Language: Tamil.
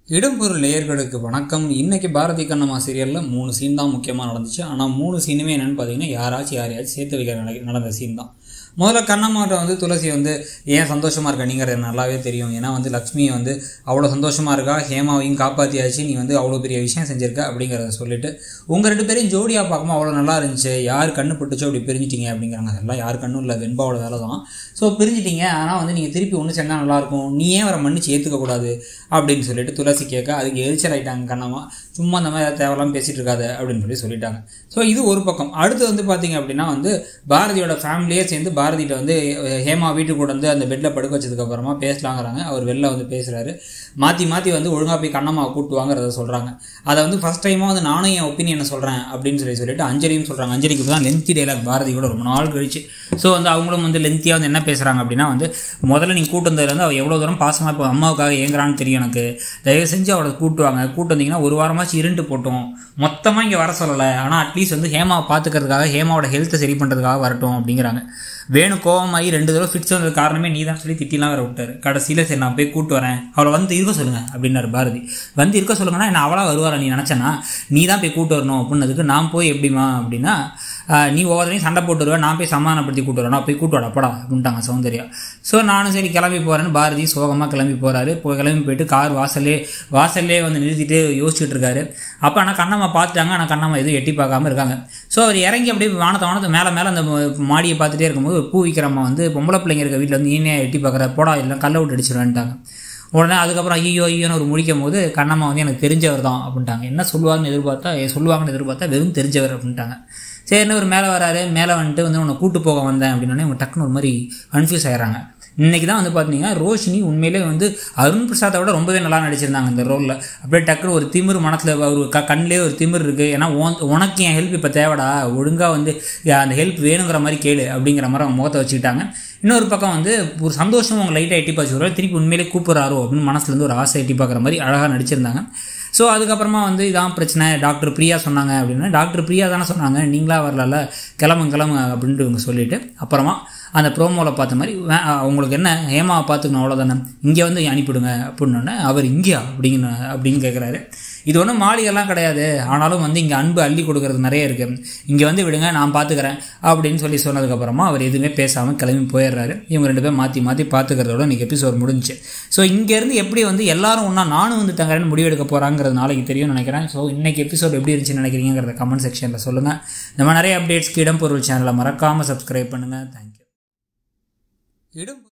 இடம்பொருள் நேயர்களுக்கு வணக்கம் இன்னைக்கு பாரதி கண்ணம்மா சீரியலில் மூணு சீன் தான் முக்கியமாக நடந்துச்சு ஆனால் மூணு சீனுமே என்னென்னு பார்த்தீங்கன்னா யாராச்சும் யாரையாச்சும் சேர்த்து வைக்கிற நட- நடந்த சீன் தான் முதல்ல கண்ணம்மாட்ட வந்து துளசி வந்து ஏன் சந்தோஷமாக இருக்க நீங்கிறது எனக்கு நல்லாவே தெரியும் ஏன்னா வந்து லக்ஷ்மியை வந்து அவ்வளோ சந்தோஷமாக இருக்கா ஹேமாவையும் காப்பாற்றியாச்சு நீ வந்து அவ்வளோ பெரிய விஷயம் செஞ்சிருக்க அப்படிங்கிறத சொல்லிட்டு உங்கள் ரெண்டு பேரையும் ஜோடியாக பார்க்கும்போது அவ்வளோ நல்லா இருந்துச்சு யார் கண்ணு பட்டுச்சோ அப்படி பிரிஞ்சிட்டீங்க அப்படிங்கிறாங்க அதெல்லாம் யார் கண்ணும் இல்லை வெண்பாவோட வேலை தான் ஸோ பிரிஞ்சிட்டீங்க ஆனால் வந்து நீங்கள் திருப்பி ஒன்று சேர்ந்தா நல்லாயிருக்கும் நீ ஏன் அவரை மன்னிச்சு ஏற்றுக்கக்கூடாது அப்படின்னு சொல்லிட்டு துளசி கேட்க அதுக்கு எரிச்சல் ஆயிட்டாங்க கண்ணம்மா சும்மா அந்த மாதிரி ஏதாவது தேவையில்லாம பேசிட்டு இருக்காத அப்படின்னு சொல்லி சொல்லிட்டாங்க ஸோ இது ஒரு பக்கம் அடுத்து வந்து பார்த்தீங்க அப்படின்னா வந்து பாரதியோட ஃபேமிலியே சேர்ந்து பாரதிகிட்ட வந்து அஹ், ஹேமா வீட்டுக்கு கொண்டு வந்து அந்த பெட்டில் படுக்க வச்சதுக்கு அப்புறமா பேசலாங்கிறாங்க அவர் வெளில வந்து பேசுகிறாரு மாற்றி மாற்றி வந்து ஒழுங்காக போய் கண்ணம்மாவை கூட்டு வாங்குறத சொல்கிறாங்க அதை வந்து ஃபஸ்ட் டைமாக வந்து நானும் என் ஒப்பீனியனை சொல்கிறேன் அப்படின்னு சொல்லி சொல்லிட்டு அஞ்சலியும் சொல்கிறாங்க அஞ்சலிக்கு தான் லென்த்தி டைலாக் பாரதி கூட ரொம்ப நாள் கழிச்சு ஸோ வந்து அவங்களும் வந்து லென்த்தியாக வந்து என்ன பேசுகிறாங்க அப்படின்னா வந்து முதல்ல நீங்கள் கூட்டு வந்ததுலேருந்து அவள் எவ்வளோ தூரம் பாசமாக இப்போ அம்மாவுக்காக ஏங்குறான்னு தெரியும் எனக்கு தயவு செஞ்சு அவளை கூட்டு வாங்க கூட்டு வந்தீங்கன்னா ஒரு வாரமாச்சும் இருண்டு போட்டோம் மொத்தமாக இங்கே வர சொல்லலை ஆனால் அட்லீஸ்ட் வந்து ஹேமாவை பார்த்துக்கிறதுக்காக ஹேமாவோட ஹெல்த்தை சரி பண்ணுறதுக்காக வரட்டும் அப்படிங்கிறாங்க வேணு கோவமாகி ரெண்டு தடவை ஃபிட்ஸ் வந்தது காரணமே நீ தான் சொல்லி திட்டிலாம் வேற விட்டாரு கடைசியில் சரி நான் போய் கூட்டு வரேன் அவளை வந்து இருக்க சொல்லுங்க அப்படின்னாரு பாரதி வந்து இருக்க சொல்லுங்கன்னா என்ன அவளா வருவாரா நீ நினச்சனா நீ தான் போய் கூட்டு வரணும் அப்படின்னதுக்கு நான் போய் எப்படிமா அப்படின்னா ஆஹ், நீ ஒவ்வொருத்தரையும் சண்டை போட்டு வருவேன் நான் போய் சமாதானப்படுத்தி கூட்டு வரணும் போய் கூட்டு வாடா போடா அப்படின்ட்டாங்க சௌந்தர்யா ஸோ நானும் சரி கிளம்பி போகிறேன்னு பாரதி சோகமாக கிளம்பி போகிறாரு போய் கிளம்பி போயிட்டு கார் வாசல்லே வாசல்லே வந்து நிறுத்திட்டு யோசிச்சுட்டு இருக்காரு அப்போ ஆனால் கண்ணம்மா பார்த்துட்டாங்க ஆனால் கண்ணம்மா எதுவும் எட்டி பார்க்காம இருக்காங்க ஸோ அவர் இறங்கி அப்படியே வானத்தை வானத்தை மேலே மேலே அந்த மாடியை பார்த்துட்டே இருக்கும்போது ஒரு பூ விற்கிறம்மா வந்து பொம்பளை பிள்ளைங்க இருக்க வீட்டில் வந்து ஈனியாக எட்டி பார்க்குற போடா இல்லை கல்லை விட்டு அடிச்சிருவேன்ட்டாங்க உடனே அதுக்கப்புறம் ஐயோ ஐயோன்னு ஒரு முடிக்கும் போது கண்ணம்மா வந்து எனக்கு தெரிஞ்சவர் தான் அப்படின்ட்டாங்க என்ன சொல்லுவாங்கன்னு எதிர்பார்த்தா ஏ, சொல்லுவாங்கன்னு எதிர்பார்த்தா வெறும் தெரிஞ்சவர் அப்படின்ட்டாங்க சரின்னு ஒரு மேலே வராரு மேலே வந்துட்டு வந்து உன்னை கூட்டு போக வந்தேன் அப்படின்னோடனே இவங்க டக்குன்னு ஒரு மாதிரி கன்ஃபியூஸ் ஆயிடுறாங்க இன்னைக்கு தான் வந்து பார்த்தீங்கன்னா ரோஷினி உண்மையிலே வந்து அருண் பிரசாத்தை விட ரொம்பவே நல்லா நடிச்சிருந்தாங்க இந்த ரோலில் அப்படியே டக்குனு ஒரு திமிர் மனசில் ஒரு க கண்ணிலே ஒரு திமிர் இருக்குது ஏன்னா உன் உனக்கு என் ஹெல்ப் இப்போ தேவைடா ஒழுங்காக வந்து அந்த ஹெல்ப் வேணுங்கிற மாதிரி கேளு அப்படிங்கிற மாதிரி அவங்க முகத்தை வச்சுக்கிட்டாங்க இன்னொரு பக்கம் வந்து ஒரு சந்தோஷம் அவங்க லைட்டாக எட்டி பார்த்து திருப்பி உண்மையிலே கூப்பிட்றாரோ அப்படின்னு மனசுல இருந்து ஒரு ஆசை எட்டி பார்க்குற மாதிரி அழகாக நடிச்சிருந்தாங்க ஸோ அதுக்கப்புறமா வந்து இதான் பிரச்சனை டாக்டர் பிரியா சொன்னாங்க அப்படின்னா டாக்டர் பிரியா தானே சொன்னாங்க நீங்களா வரல கிளம்புங்க கிளம்புங்க அப்படின்ட்டு இவங்க சொல்லிட்டு அப்புறமா அந்த ப்ரோமோவில் பார்த்த மாதிரி வே- அவங்களுக்கு என்ன ஹேமாவை பார்த்துக்கணும் அவ்வளோதானே இங்கே வந்து அனுப்பிவிடுங்க அப்படின்னோடனே அவர் இங்கேயா அப்படிங்கிற அப்படின்னு கேட்குறாரு இது ஒன்றும் மாளிகைலாம் கிடையாது ஆனாலும் வந்து இங்கே அன்பு அள்ளி கொடுக்கறது நிறைய இருக்குது இங்கே வந்து விடுங்க நான் பார்த்துக்கிறேன் அப்படின்னு சொல்லி சொன்னதுக்கப்புறமா அவர் எதுவுமே பேசாமல் கிளம்பி போயிடுறாரு இவங்க ரெண்டு பேரும் மாற்றி மாற்றி பார்த்துக்கிறதோட இன்றைக்கி எபிசோட் முடிஞ்சுச்சு ஸோ இங்கேருந்து எப்படி வந்து எல்லாரும் ஒன்றா நானும் வந்து தங்குறேன்னு முடிவெடுக்க போகிறாங்கிறது நாளைக்கு தெரியும்னு நினைக்கிறேன் ஸோ இன்றைக்கி எபிசோட் எப்படி இருந்துச்சுன்னு நினைக்கிறீங்கிறத கமெண்ட் செக்ஷனில் சொல்லுங்கள் நம்ம நிறைய அப்டேட்ஸ்க்கு இடம்பொருள் சேனலை மறக்காமல் சப்ஸ்கிரைப் பண்ணுங்கள் தேங்க்யூ இடம்